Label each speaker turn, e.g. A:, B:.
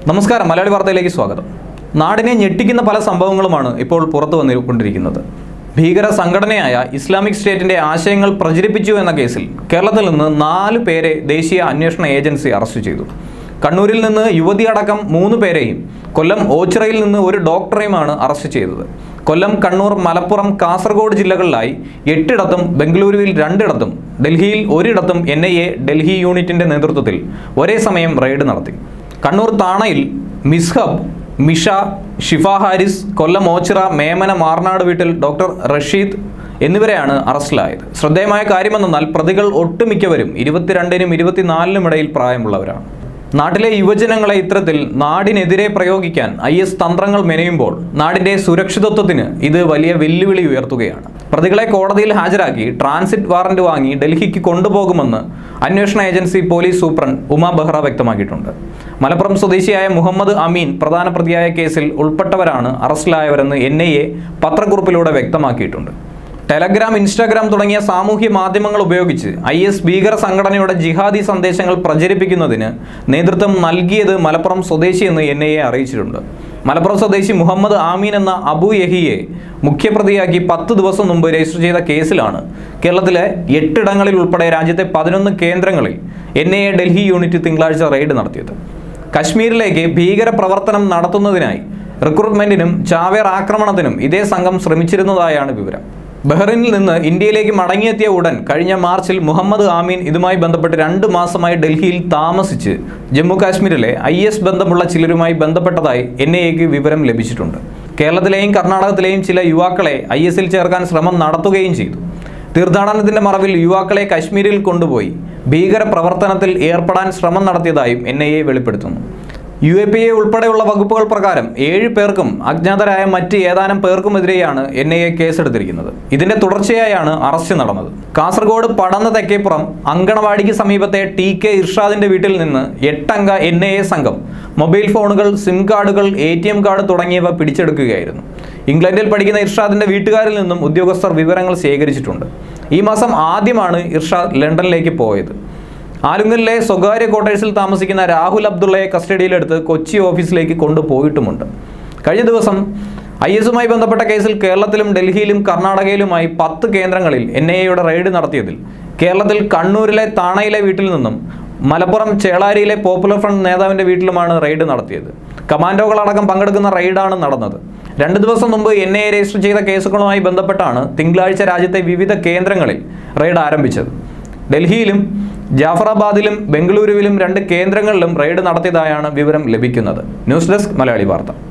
A: നമസ്കാരം മലയാളി വാർത്തയിലേക്ക് സ്വാഗതം നാടിനെ ഞെട്ടിക്കുന്ന പല സംഭവങ്ങളുമാണ് ഇപ്പോൾ പുറത്തു വന്നുകൊണ്ടിരിക്കുന്നത് ഭീകര സംഘടനയായ ഇസ്ലാമിക് സ്റ്റേറ്റിന്റെ ആശയങ്ങൾ പ്രചരിപ്പിച്ചു എന്ന കേസിൽ കേരളത്തിൽ നിന്ന് നാല് പേരെ ദേശീയ അന്വേഷണ ഏജൻസി അറസ്റ്റ് ചെയ്തു കണ്ണൂരിൽ നിന്ന് യുവതി അടക്കം മൂന്ന് പേരെയും കൊല്ലം ഓച്ചിറയിൽ നിന്ന് ഒരു ഡോക്ടറെയുമാണ് അറസ്റ്റ് ചെയ്തത് കൊല്ലം കണ്ണൂർ മലപ്പുറം കാസർഗോഡ് ജില്ലകളിലായി എട്ടിടത്തും ബംഗളൂരുവിൽ രണ്ടിടത്തും ഡൽഹിയിൽ ഒരിടത്തും എൻ ഐ എ ഡൽഹി യൂണിറ്റിന്റെ നേതൃത്വത്തിൽ ഒരേ സമയം റെയ്ഡ് നടത്തി കണ്ണൂർ താണയിൽ മിസ്ഹബ് മിഷ ഷിഫ ഹാരിസ് കൊല്ലം ഓച്ചിറ മേമന മാർനാട് വീട്ടിൽ ഡോക്ടർ റഷീദ് എന്നിവരെയാണ് അറസ്റ്റിലായത് ശ്രദ്ധേയമായ കാര്യമെന്നാൽ പ്രതികൾ ഒട്ടുമിക്കവരും ഇരുപത്തിരണ്ടിനും ഇരുപത്തിനാലിനും ഇടയിൽ പ്രായമുള്ളവരാണ് നാട്ടിലെ യുവജനങ്ങളെ ഇത്തരത്തിൽ നാടിനെതിരെ പ്രയോഗിക്കാൻ ഐ എസ് തന്ത്രങ്ങൾ മെനയുമ്പോൾ നാടിന്റെ സുരക്ഷിതത്വത്തിന് ഇത് വലിയ വെല്ലുവിളി ഉയർത്തുകയാണ് പ്രതികളെ കോടതിയിൽ ഹാജരാക്കി ട്രാൻസിറ്റ് വാറന്റ് വാങ്ങി ഡൽഹിക്ക് കൊണ്ടുപോകുമെന്ന് അന്വേഷണ agency police superintendent Uma Behra വ്യക്തമാക്കിയിട്ടുണ്ട് മലപ്പുറം സ്വദേശിയായ മുഹമ്മദ് അമീൻ പ്രധാന പ്രതിയായ കേസിൽ ഉൾപ്പെട്ടവരാണ് അറസ്റ്റിലായവരെന്ന് എൻ ഐ എ പത്രക്കുറിപ്പിലൂടെ വ്യക്തമാക്കിയിട്ടുണ്ട് ടെലഗ്രാം ഇൻസ്റ്റാഗ്രാം തുടങ്ങിയ സാമൂഹ്യ മാധ്യമങ്ങൾ ഉപയോഗിച്ച് ഐ എസ് ഭീകര സംഘടനയുടെ ജിഹാദി സന്ദേശങ്ങൾ പ്രചരിപ്പിക്കുന്നതിന് നേതൃത്വം നൽകിയത് മലപ്പുറം സ്വദേശിയെന്ന് എൻ ഐ എ അറിയിച്ചിട്ടുണ്ട് മലപ്പുറം സ്വദേശി മുഹമ്മദ് ആമീൻ എന്ന അബു യഹിയെ മുഖ്യപ്രതിയാക്കി പത്ത് ദിവസം മുമ്പ് രജിസ്റ്റർ ചെയ്ത കേസിലാണ് കേരളത്തിലെ എട്ടിടങ്ങളിൽ ഉൾപ്പെടെ രാജ്യത്തെ പതിനൊന്ന് കേന്ദ്രങ്ങളിൽ N I A Delhi unit തിങ്കളാഴ്ച റെയ്ഡ് നടത്തിയത് കശ്മീരിലേക്ക് ഭീകര പ്രവർത്തനം നടത്തുന്നതിനായി റിക്രൂട്ട്മെന്റിനും ചാവേർ ആക്രമണത്തിനും ഇതേ സംഘം ശ്രമിച്ചിരുന്നതായാണ് വിവരം ബഹ്റിനിൽ നിന്ന് ഇന്ത്യയിലേക്ക് മടങ്ങിയെത്തിയ ഉടൻ കഴിഞ്ഞ മാർച്ചിൽ മുഹമ്മദ് ആമീൻ ഇതുമായി ബന്ധപ്പെട്ട് രണ്ട് മാസമായി ഡൽഹിയിൽ താമസിച്ച് ജമ്മു കാശ്മീരിലെ ഐ എസ് ബന്ധമുള്ള ചിലരുമായി ബന്ധപ്പെട്ടതായി എൻ ഐ എക്ക് വിവരം ലഭിച്ചിട്ടുണ്ട് കേരളത്തിലെയും കർണാടകത്തിലെയും ചില യുവാക്കളെ ഐ എസിൽ ചേർക്കാൻ ശ്രമം നടത്തുകയും ചെയ്തു തീർത്ഥാടനത്തിന്റെ മറവിൽ യുവാക്കളെ കശ്മീരിൽ കൊണ്ടുപോയി ഭീകര പ്രവർത്തനത്തിൽ ഏർപ്പെടാൻ ശ്രമം നടത്തിയതായും എൻ ഐ എ വെളിപ്പെടുത്തുന്നു യു എ പി എ ഉൾപ്പെടെയുള്ള വകുപ്പുകൾ പ്രകാരം ഏഴ് പേർക്കും അജ്ഞാതരായ മറ്റ് ഏതാനും പേർക്കുമെതിരെയാണ് എൻ ഐ എ കേസെടുത്തിരിക്കുന്നത് ഇതിന്റെ തുടർച്ചയായാണ് അറസ്റ്റ് നടന്നത് കാസർഗോഡ് പടന്ന തെക്കേപ്പുറം അങ്കണവാടിക്ക് സമീപത്തെ ടി കെ ഇർഷാദിന്റെ വീട്ടിൽ നിന്ന് എട്ടംഗ എൻ ഐ എ സംഘം മൊബൈൽ ഫോണുകൾ സിം കാർഡുകൾ എ ടി എം കാർഡ് തുടങ്ങിയവ പിടിച്ചെടുക്കുകയായിരുന്നു ഇംഗ്ലണ്ടിൽ പഠിക്കുന്ന ഇർഷാദിന്റെ വീട്ടുകാരിൽ നിന്നും ഉദ്യോഗസ്ഥർ വിവരങ്ങൾ ശേഖരിച്ചിട്ടുണ്ട് ഈ മാസം ആദ്യമാണ് ഇർഷാദ് ലണ്ടനിലേക്ക് പോയത് ആലുങ്കലിലെ സ്വകാര്യ ക്വാർട്ടേഴ്സിൽ താമസിക്കുന്ന രാഹുൽ അബ്ദുള്ളയെ കസ്റ്റഡിയിലെടുത്ത് കൊച്ചി ഓഫീസിലേക്ക് കൊണ്ടുപോയിട്ടുമുണ്ട് കഴിഞ്ഞ ദിവസം ഐ എസുമായി ബന്ധപ്പെട്ട കേസിൽ കേരളത്തിലും ഡൽഹിയിലും കർണാടകയിലുമായി പത്ത് കേന്ദ്രങ്ങളിൽ എൻ ഐ എയുടെ റെയ്ഡ് നടത്തിയതിൽ കേരളത്തിൽ കണ്ണൂരിലെ താണയിലെ വീട്ടിൽ നിന്നും മലപ്പുറം ചേളാരിയിലെ പോപ്പുലർ ഫ്രണ്ട് നേതാവിന്റെ വീട്ടിലുമാണ് റെയ്ഡ് നടത്തിയത് കമാൻഡോകളടക്കം പങ്കെടുക്കുന്ന റെയ്ഡാണ് നടന്നത് രണ്ട് ദിവസം മുമ്പ് എൻ ഐ എ രജിസ്റ്റർ ചെയ്ത കേസുകളുമായി ബന്ധപ്പെട്ടാണ് തിങ്കളാഴ്ച രാജ്യത്തെ വിവിധ കേന്ദ്രങ്ങളിൽ റെയ്ഡ് ആരംഭിച്ചത് ഡൽഹിയിലും ജാഫറാബാദിലും ബംഗളൂരുവിലും രണ്ട് കേന്ദ്രങ്ങളിലും റെയ്ഡ് നടത്തിയതായാണ് വിവരം ലഭിക്കുന്നത് ന്യൂസ് ഡെസ്ക് മലയാളി വാർത്ത